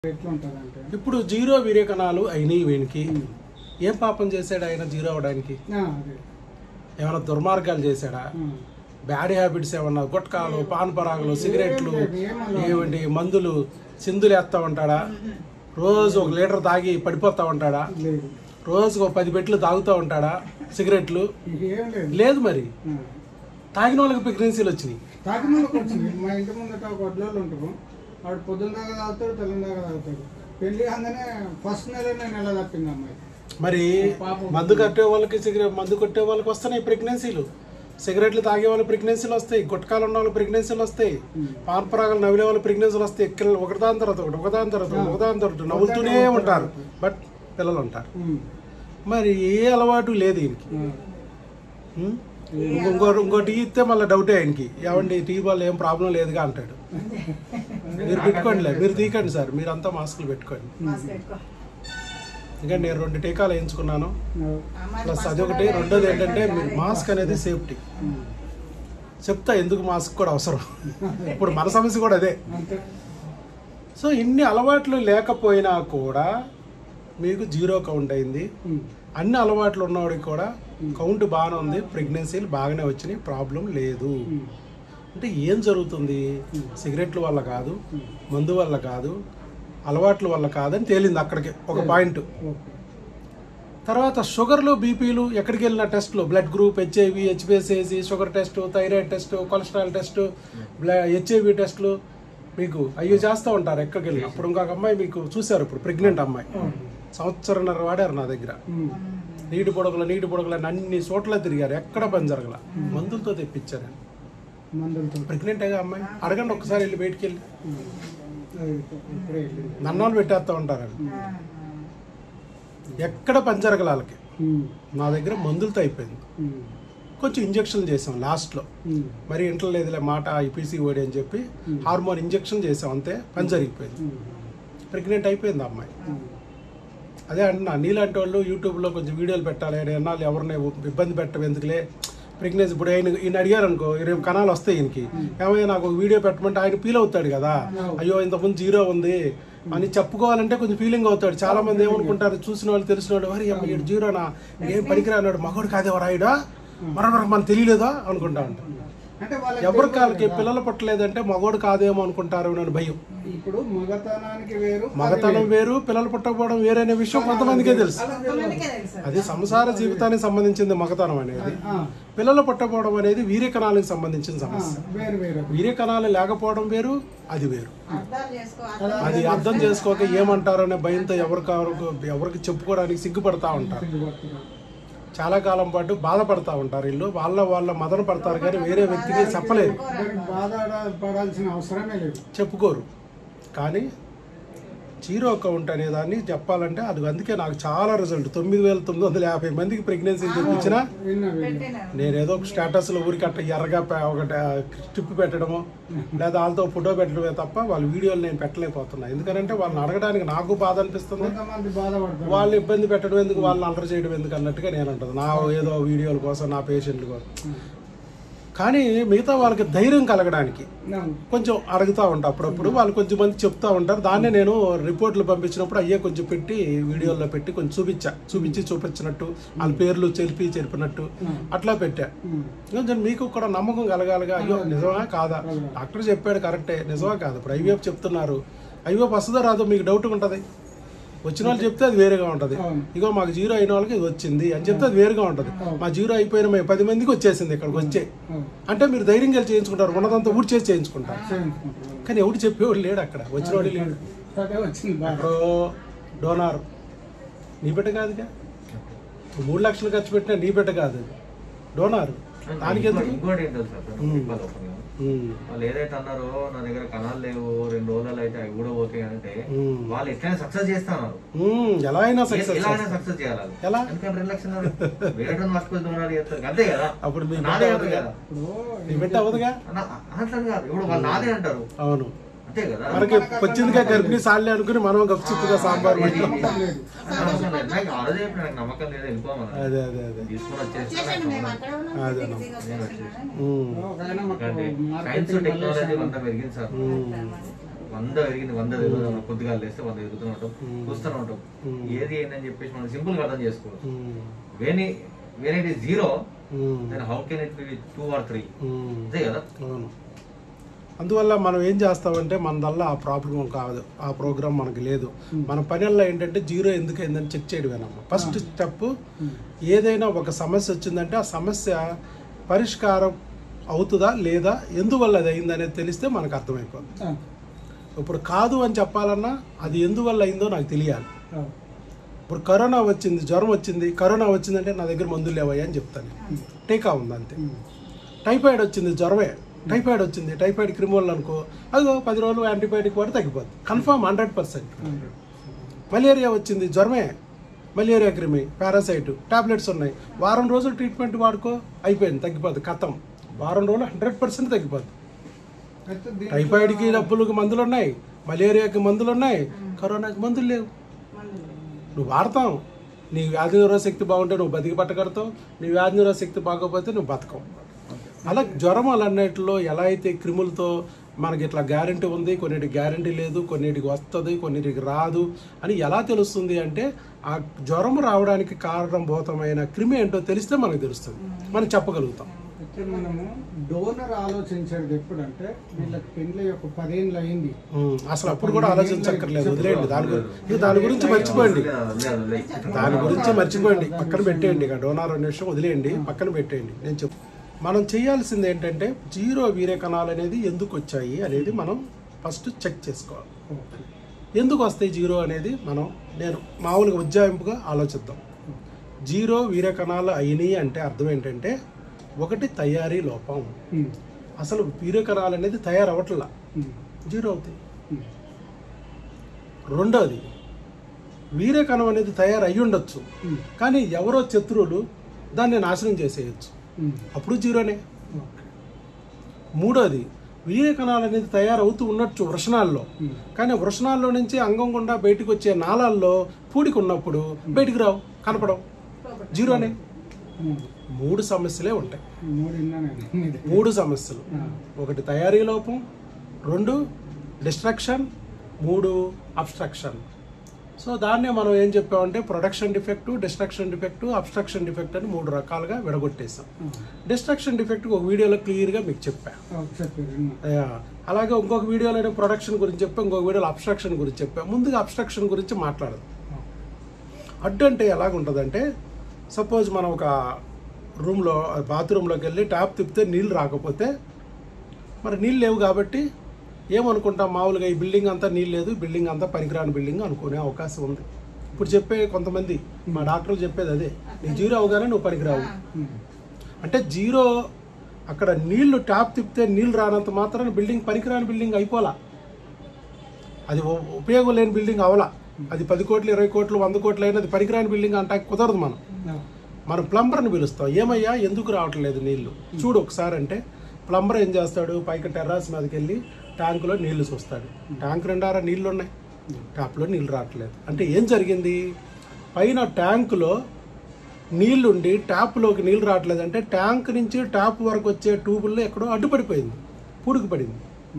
ఎట్లా ఉంటుంది అంటే ఇప్పుడు జీరో వీర్యకణాలు అయినాయి వీనికి ఏం పాపం చేశాడు ఆయన జీరో అవడానికి అదే ఏమైనా దుర్మార్గాలు చేశాడా ఉమ్. బ్యాడ్ హ్యాబిట్స్ ఏమన్నా గుట్కాలు పాన్ పరాగులు సిగరెట్లు ఏం లేదు, ఏమన్నా. ఏమిటి మందులు సిందులు వేస్తా ఉంటాడా రోజు ఒక లీటర్ తాగి పడిపోతా ఉంటాడా లేదు రోజుకు ఒక పది పెట్లు తాగుతూ ఉంటాడా సిగరెట్లు ఇక ఏం లేదు లేదు మరి ఆ. తాగిన వాళ్ళకి ప్రెగ్నెన్సీలు వచ్చినాయి కాకినాడకి వచ్చింది మా ఇంటి ముందట ఒక వడ్లోళ్ళు ఉంటారు వాడు పొద్దున్న దాకా తాగుతాడు తెల్లని దాకా తాగుతాడు పెళ్లి కాగానే ఫస్ట్ నెలనే నెల తప్పింది అమ్మాయి మరి పాపం. మందు కట్టే వాళ్ళకి సిగరెట్ మందు కొట్టే వాళ్ళకి వస్తున్నాయి ప్రెగ్నెన్సీలు సిగరెట్లు తాగే వాళ్ళు ప్రెగ్నెన్సీలు వస్తాయి గుట్కాలు ఉన్న వాళ్ళు ప్రెగ్నెన్సీలు వస్తాయి పాన్ పరాగాలు నవ్వే వాళ్ళు ప్రెగ్నెన్సీలు వస్తాయి ఎక్కడ ఒకదాని తర్వాత ఒకటి ఒకదాని తర్వాత ఒకటి, ఒకదాని తర్వాత ఒకటి నవ్వుతూనే ఉంటారు బట్ పిల్లలు ఉంటారు ఉమ్. మరి ఏ అలవాటు లేదు ఈయనకి ఆ. ఉం? ఇంకో ఇంకో టీ ఇస్తే మళ్ళీ డౌటే ఆయనకి ఏమండి టీ వల్ల ఏం ప్రాబ్లం లేదుగా అంటాడు మీరు పెట్టుకోండిలే మీరు తీకండి సార్ మీరంతా మాస్కులు పెట్టుకోండి ఇంకా నేను రెండు టీకాలు వేయించుకున్నాను ప్లస్ అదొకటి రెండోది ఏంటంటే మీరు మాస్క్ అనేది సేఫ్టీ ఉమ్. చెప్తా ఎందుకు మాస్క్ కూడా అవసరం ఇప్పుడు మన సమస్య కూడా అదే అంతే సో ఇన్ని అలవాట్లు లేకపోయినా కూడా మీకు జీరో కౌంట్ అయింది ఉమ్. అన్ని అలవాట్లు ఉన్నవాడికి కూడా కౌంట్ బాగానే ఉంది ప్రెగ్నెన్సీలు బాగానే వచ్చినాయి ప్రాబ్లం లేదు ఉమ్. అంటే ఏం జరుగుతుంది సిగరెట్ల వల్ల కాదు మందు వల్ల కాదు అలవాట్ల వల్ల కాదని తేలింది అక్కడికి ఒక పాయింట్ ఓకే తర్వాత షుగర్లు బీపీలు ఎక్కడికి వెళ్ళిన టెస్ట్లు blood group HIV HBSAC sugar test thyroid test cholesterol test HIV టెస్ట్లు మీకు అయ్యో చేస్తూ ఉంటారు ఎక్కడికి వెళ్ళి అప్పుడు ఇంకొక అమ్మాయి మీకు చూశారు ఇప్పుడు ప్రెగ్నెంట్ అమ్మాయి సంవత్సరంన్నర వాడారు నా దగ్గర ఉమ్. నీటి పొడగలు నీటి పొడగలు అని అన్ని చోట్ల తిరిగారు ఎక్కడ పని జరగల మందులతో తెప్పించారు మందులతో ప్రెగ్నెంట్ అయ్యా అమ్మాయి అడగండి ఒకసారి వెళ్ళి బయటికి వెళ్ళి ఉమ్. అది ఇప్పుడే వెళ్ళింది. నన్నాలు పెట్టేస్తూ ఉంటారు వాళ్ళు. ఎక్కడ పని జరగల వాళ్ళకి ఉమ్. నా దగ్గర మందులతో అయిపోయింది ఉమ్. కొంచెం ఇంజక్షన్లు చేసాం లాస్ట్లో ఉమ్. మరి ఇంట్లో లేదులే మాట ఐపీసీ ఓడి అని చెప్పి హార్మోన్ ఇంజక్షన్ చేసాం అంతే పని జరిగిపోయింది ఉమ్. ప్రెగ్నెంట్ అయిపోయింది ఆ అమ్మాయి ఉమ్. అదే అంటున్నా నీలాంటి వాళ్ళు యూట్యూబ్లో కొంచెం వీడియోలు పెట్టాలి ఎన్నాళ్ళు ఎవరిని ఇబ్బంది పెట్టడం ఎందుకులే ప్రెగ్నెన్సీ ఇప్పుడు ఆయన ఈయన అడిగారు అనుకో ఇరవై కణాలు వస్తాయి ఈయనకి ఏమయ్యా నాకు ఒక వీడియో పెట్టమంటే ఆయన ఫీల్ అవుతాడు కదా అయ్యో ఇంతకుముందు జీరో ఉంది అని చెప్పుకోవాలంటే కొంచెం ఫీలింగ్ అవుతాడు చాలా మంది ఏమనుకుంటారు చూసిన వాళ్ళు తెలిసిన వాళ్ళు మరి అమ్మ ఈడు జీరోనా ఏం పనికిరాన్నాడు మగోడు కాదే రాయుడా మరొకరికి మనం తెలియలేదా అనుకుంటా ఉంటాం అంటే వాళ్ళకి ఎవరి తెలియదు కాళ్ళకి కదా. పిల్లలు పుట్టలేదంటే మగోడు కాదేమో అనుకుంటారు అని భయం ఇప్పుడు మగతనానికి వేరు మగతనం వేరు పిల్లలు పుట్టకపోవడం వేరనే విషయం కొంతమందికే తెలుసు వాళ్ళకి తెలియదు. అది సంసార జీవితానికి సంబంధించింది మగతనం అనేది ఆ, పిల్లలు పుట్టకపోవడం అనేది వీర్య కణాలకు సంబంధించిన ఆ, సమస్య వేరు వేరు వీర్య కణాలు లేకపోవడం వేరు అది వేరు అర్థం చేసుకో అది అర్థం చేసుకోక ఏమంటారు అనే భయంతో ఎవరికి ఎవరికి చెప్పుకోవడానికి సిగ్గుపడతా ఉంటారు చాలా కాలం పాటు బాధపడతా ఉంటారు వీళ్ళు వాళ్ళ వాళ్ళ మదన పడతారు కానీ వేరే వ్యక్తికి చెప్పలేరు దానికి బాధ పడాల్సిన అవసరమే లేదు చెప్పుకోరు కానీ జీరో అకౌంట్ అనే దాన్ని చెప్పాలంటే అది అందుకే నాకు చాలా రిజల్ట్ తొమ్మిది వేల తొమ్మిది వందల యాభై మందికి ప్రెగ్నెన్సీ తెప్పించిన విన్నా విన్నా పెట్టినారు నేను ఏదో ఒక స్టేటస్లో ఊరికి అట్ట ఎర్రగా పె- ఒక స్టిప్ పెట్టడము లేదా వాళ్ళతో ఫోటో పెట్టడమే తప్ప వాళ్ళ వీడియోలు నేను పెట్టలేకపోతున్నా ఎందుకంటే వాళ్ళని అడగడానికి నాకు బాధ అనిపిస్తుంది కొంతమంది బాధపడతారు వాళ్ళు ఇబ్బంది పెట్టడం ఎందుకు వాళ్ళని అలర్ చేయడం ఎందుకు అన్నట్టుగా నేను అంటుంది నా ఏదో వీడియోల కోసం నా పేషెంట్ల కోసం కానీ మిగతా వాళ్ళకి ధైర్యం కలగడానికి అవును. కొంచెం అడుగుతూ ఉంటా అప్పుడప్పుడు వాళ్ళు కొంచెం మంది చెప్తా ఉంటారు దాన్నే నేను రిపోర్ట్లు పంపించినప్పుడు అయ్యే కొంచెం పెట్టి వీడియోలో పెట్టి కొంచెం చూపించా చూపించి చూపించినట్టు వాళ్ళ పేర్లు చెరిపి చెరిపినట్టు అట్లా పెట్టా ఉమ్. కొంచెం మీకు కూడా నమ్మకం కలగాలిగా అయ్యో నిజమా కాదా డాక్టర్ చెప్పాడు కరెక్టే నిజమా కాదు ఇప్పుడు ఐవీఎఫ్ చెప్తున్నారు ఐవీఎఫ్ వస్తుందో రాదో మీకు డౌట్ ఉంటుంది వచ్చిన వాళ్ళు చెప్తే అది వేరేగా ఉంటుంది అవును. ఇగో మాకు జీరో అయిన వాళ్ళకి ఇది వచ్చింది అని చెప్తే అది వేరుగా ఉంటుంది మా జీరో అయిపోయిన మేము పది మందికి వచ్చేసింది ఇక్కడికి వచ్చే అవును. అంటే మీరు ధైర్యం కలిసి చేయించుకుంటారు ఉన్నదంతా ఊడి చేసి చేయించుకుంటారు చేయించుకుంటారు. కానీ ఎవడు చెప్పేవాడు లేడు అక్కడ వచ్చినవాడు లేడు అదే వచ్చింది బాధ ఎక్కడో డోనార్ నీ బిడ్డ కాదుగా నువ్వు మూడు లక్షలు ఖర్చు పెట్టినా నీ బిడ్డ కాదు అది డోనార్ దానికి ఎందుకు ఇంకోటి ఏంటో సార్ ఇబ్బంది అవుతుంది ఉమ్, వాళ్ళు ఏదైతే అన్నారో నా దగ్గర కణాలు లేవు రెండు రోజులు అయితే అవి కూడా పోతాయి అంటే ఉమ్. వాళ్ళు ఎట్లయినా సక్సెస్ చేస్తున్నారు ఉమ్, ఎలా అయినా సక్సెస్ ఎలా అయినా సక్సెస్ చేయాలి వాళ్ళు. ఎలా? ఎందుకంటే రెండు లక్షలు వేరే మర్చిపోయి దూరాలు చేస్తారు అంతే కదా అప్పుడు మీ బిడ్డ నాదే అవ్వదు అంటారు కదా కదా నీ బిడ్డ అవ్వదుగా అన్న, అట్లా కాదు ఇప్పుడు వాళ్ళు నాదే అంటారు అవును అంతే కదా మనకి వచ్చిందిగా గర్భిణీ సాలే అనుకుని మనం గప్చిప్పుగా సాంబార్ పెట్టాం లేదు. నమ్మకం లేదు. నాకు ఆల్రెడీ చెప్పిన నాకు నమ్మకం లేదు వెళ్ళిపోమని అదే అదే అదే తీసుకొని వచ్చేసి చేసాను మేము అక్కడ ఉన్నాం అదే దిగి దిగి వచ్చేసాను ఉమ్, ఒక ఆయన మాకు సైన్స్ మార్కెటింగ్ టెక్నాలజీ మలేషియా అంతా పెరిగింది సార్ ఉమ్. వంద పెరిగింది వంద తిరుగుతున్నాం కొద్దిగా లేస్తే వంద తిరుగుతూనే ఉంటాం Hmm. చూస్తూనే ఉంటాం Hmm. ఏది ఏంటని చెప్పేసి మనం సింపుల్ గా అర్థం చేసుకోవచ్చు um, when when it is zero um, then how can it be two or three um. అంతే కదా అవును అందువల్ల మనం ఏం చేస్తామంటే మన వల్ల ఆ ప్రాబ్లం కాదు ఆ ప్రోగ్రామ్ మనకి లేదు మన పనిలో ఏంటంటే జీరో ఎందుకు అయిందని చెక్ చేయడమేనమ్మా ఫస్ట్ స్టెప్ ఏదైనా ఒక సమస్య వచ్చిందంటే ఆ సమస్య పరిష్కారం అవుతుందా లేదా ఎందువల్ల అది అయిందనేది తెలిస్తే మనకు అర్థమైపోతుంది ఆ, ఇప్పుడు కాదు అని చెప్పాలన్నా అది ఎందువల్ల అయిందో నాకు తెలియాలి ఆ, ఇప్పుడు కరోనా వచ్చింది జ్వరం వచ్చింది కరోనా వచ్చిందంటే నా దగ్గర మందులు లేవయ్యా అని చెప్తాను టీకా ఉంది అంతే ఉమ్, టైఫాయిడ్ వచ్చింది జ్వరమే టైఫాయిడ్ వచ్చింది టైఫాయిడ్ క్రిమోల్ అనుకో అదిగో పది రోజులు యాంటీబయాటిక్ వాడి తగ్గిపోద్ది కన్ఫర్మ్ హండ్రెడ్ పర్సెంట్ మలేరియా వచ్చింది జ్వరమే మలేరియా క్రిమి పారాసైట్ టాబ్లెట్స్ ఉన్నాయి వారం రోజులు ట్రీట్మెంట్ వాడుకో అయిపోయింది తగ్గిపోద్ది కథం వారం రోజులు హండ్రెడ్ పర్సెంట్ తగ్గిపోద్ది అయితే దీంట్లో టైఫాయిడ్కి డబ్బులకు మందులు ఉన్నాయి మలేరియాకి మందులు ఉన్నాయి కరోనాకి మందులు లేవు నువ్వు వాడతావు నీ వ్యాధి నిరోధక శక్తి బాగుంటే నువ్వు బతికి పట్టగడతావు నీ వ్యాధి నిరోధక శక్తి బాగోకపోతే నువ్వు బతకవు అలా జ్వరం అలన్నిటిలో ఎలా అయితే క్రిములతో మనకి ఇట్లా గ్యారంటీ ఉంది కొన్నిటికి గ్యారంటీ లేదు కొన్నిటికి వస్తుంది కొన్నిటికి రాదు అని ఎలా తెలుస్తుంది అంటే ఆ జ్వరం రావడానికి కారణభూతమైన క్రిమి ఏంటో తెలిస్తే మనకు తెలుస్తుంది మనం చెప్పగలుగుతాం అయితే మనము డోనర్ ఆలోచించేది ఎప్పుడంటే వీళ్ళకి పెళ్లి ఒక పదేళ్ళు అయింది ఉమ్, అసలు అప్పుడు కూడా ఆలోచించక్కర్లేదు వదిలేయండి దాని గురించి ఇక దాని గురించి మర్చిపోండి దాని గురించి మర్చిపోండి పక్కన పెట్టేయండి ఇక డోనార్ అనే విషయం వదిలేయండి పక్కన పెట్టేయండి నేను చెప్ మనం చేయాల్సింది ఏంటంటే జీరో వీర్య కణాలు అనేది ఎందుకు వచ్చాయి అనేది మనం ఫస్ట్ చెక్ చేసుకోవాలి ఓకే. ఎందుకు వస్తాయి జీరో అనేది మనం నేను మామూలుగా ఉజ్జాయింపుగా ఆలోచిద్దాం జీరో వీర్య కణాలు అయినాయి అంటే అర్థం ఏంటంటే ఒకటి తయారీ లోపం ఉమ్, అసలు వీర్య కణాలు అనేది తయారవట్లా ఉమ్, జీరో అవుతాయి ఉమ్, రెండోది వీర్యకణం అనేది తయారయ్యి ఉండొచ్చు ఉమ్, కానీ ఎవరో శత్రువులు దాన్ని నాశనం చేసేయచ్చు ఉమ్, అప్పుడు జీరోనే ఓకే. మూడోది వీర్యకణాలు అనేది తయారవుతూ ఉండొచ్చు వృషణాల్లో ఉమ్, కానీ వృషణాల్లో నుంచి అంగం గుండా బయటకు వచ్చే నాళాల్లో పూడికి ఉన్నప్పుడు బయటికి రావు కనపడం జీరోనే ఉమ్, మూడు సమస్యలే ఉంటాయి మూడు విన్నానండి మీది. మూడు సమస్యలు ఆ, ఒకటి తయారీ లోపం రెండు డిస్ట్రక్షన్ మూడు అబ్స్ట్రక్షన్ సో దాన్నే మనం ఏం చెప్పామంటే production defect destruction defect obstruction defect అని మూడు రకాలుగా విడగొట్టేసాం ఆ, డిస్ట్రక్షన్ డిఫెక్ట్ ఒక వీడియోలో క్లియర్గా మీకు చెప్పా ఆ, చెప్పారు విన్నా. యా. అలాగే ఇంకొక వీడియోలో ప్రొడక్షన్ గురించి చెప్పా ఇంకొక వీడియోలో అబ్స్ట్రక్షన్ గురించి చెప్పా ముందుగా అబ్స్ట్రక్షన్ గురించి మాట్లాడదు ఆ, అడ్డు అంటే ఎలాగుంటుందంటే సపోజ్ మనం ఒక రూమ్లో బాత్రూంలోకి వెళ్ళి ట్యాప్ తిప్పితే నీళ్ళు రాకపోతే మరి నీళ్ళు లేవు కాబట్టి ఏమనుకుంటాం మామూలుగా ఈ బిల్డింగ్ అంతా నీళ్ళు లేదు బిల్డింగ్ అంతా పనికిరాని బిల్డింగ్ అనుకునే అవకాశం ఉంది ఇప్పుడు చెప్పే కొంతమంది మా డాక్టర్లు చెప్పేది అదే నీ జీరో అవగానే నువ్వు పనికిరావు ఉమ్, అంటే జీరో అక్కడ నీళ్లు ట్యాప్ తిప్పితే నీళ్ళు రానంత మాత్రాన బిల్డింగ్ పనికిరాని బిల్డింగ్ అయిపోలా అది ఉ- ఉపయోగం లేని బిల్డింగ్ అవలా అది పది కోట్లు ఇరవై కోట్లు వంద కోట్లు అయినా అది పనికిరాని బిల్డింగ్ అంటే కుదరదు మనం ఆ, మనం ప్లంబర్ని పిలుస్తాం ఏమయ్యా ఎందుకు రావట్లేదు నీళ్లు చూడు ఒకసారి అంటే ప్లంబర్ ఏం చేస్తాడు పైకి టెర్రాస్ మీదకి వెళ్ళి ట్యాంకులో నీళ్లు చూస్తాడు ట్యాంక్ నిండారా నీళ్లు ఉన్నాయి ట్యాప్లో నీళ్లు రావట్లేదు అంటే ఏం జరిగింది పైన ట్యాంకులో నీళ్లుండి ట్యాప్లోకి నీళ్లు రావట్లేదు అంటే ట్యాంక్ నుంచి ట్యాప్ వరకు వచ్చే ట్యూబుల్లో ఎక్కడో అడ్డుపడిపోయింది పూడికి పడింది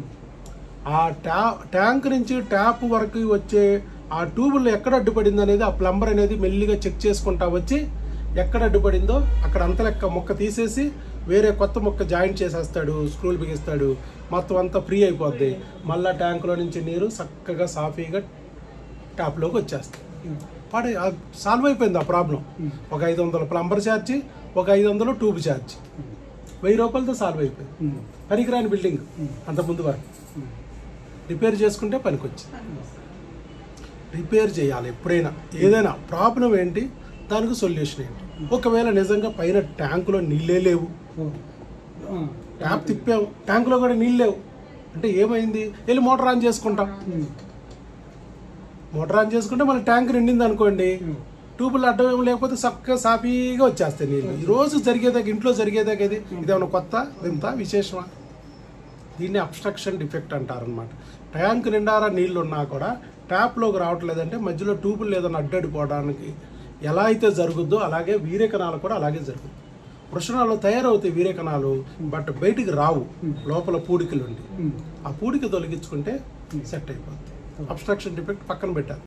ఆ ట్యా ట్యాంక్ నుంచి ట్యాప్ వరకు వచ్చే ఆ ట్యూబుల్లో ఎక్కడ అడ్డుపడింది అనేది ఆ ప్లంబర్ అనేది మెల్లిగా చెక్ చేసుకుంటా వచ్చి ఎక్కడ అడ్డుపడిందో అక్కడ అంత లెక్క మొక్క తీసేసి వేరే కొత్త మొక్క జాయింట్ చేసేస్తాడు స్క్రూలు బిగిస్తాడు మొత్తం అంతా ఫ్రీ అయిపోద్ది మళ్ళా ట్యాంకులో నుంచి నీరు చక్కగా సాఫీగా ట్యాప్లోకి వచ్చేస్తుంది పాడే సాల్వ్ అయిపోయింది ఆ ప్రాబ్లం ఒక ఐదు వందల ప్లంబర్ ఛార్జీ ఒక ఐదు వందలు ట్యూబ్ ఛార్జ్ వెయ్యి రూపాయలతో సాల్వ్ అయిపోయింది ఉమ్, పనికిరాని బిల్డింగ్ అంత ముందు వరకు ఉమ్, రిపేర్ చేసుకుంటే పనికొచ్చింది రిపేర్ చేయాలి ఎప్పుడైనా ఏదైనా ప్రాబ్లం ఏంటి దానికి సొల్యూషన్ ఏంటి ఒకవేళ నిజంగా పైన ట్యాంకులో నీళ్ళే లేవు ఓ, ఆ, ట్యాప్ తిప్పాము ట్యాంకులో కూడా నీళ్ళు లేవు అంటే ఏమైంది వెళ్ళి మోటార్ ఆన్ చేసుకుంటాం ఉమ్, మోటార్ ఆన్ చేసుకుంటే మళ్ళీ ట్యాంక్ నిండింది అనుకోండి ఉమ్, ట్యూబులు అడ్డం ఏం లేకపోతే చక్కగా సాఫీగా వచ్చేస్తాయి నీళ్ళు ఈ రోజు జరిగేదాకా ఇంట్లో జరిగేదాకా ఇది ఇదేమన్నా కొత్త వింత విశేషమా దీన్ని అబ్స్ట్రక్షన్ డిఫెక్ట్ అంటారనమాట ట్యాంక్ నిండారా నీళ్లు ఉన్నా కూడా ట్యాప్లోకి రావట్లేదంటే మధ్యలో ట్యూబులు ఏదైనా అడ్డడిపోవడానికి ఎలా అయితే జరుగుద్దో అలాగే వీరేకణాలు కూడా అలాగే జరుగుతుంది వృషణాలు తయారవుతాయి వీరేకణాలు బట్ బయటికి రావు లోపల పూడికలు ఉండి ఉమ్, ఆ పూడిక తొలగించుకుంటే సెట్ అయిపోతుంది అబ్స్ట్రక్షన్ డిఫెక్ట్ పక్కన పెట్టాలి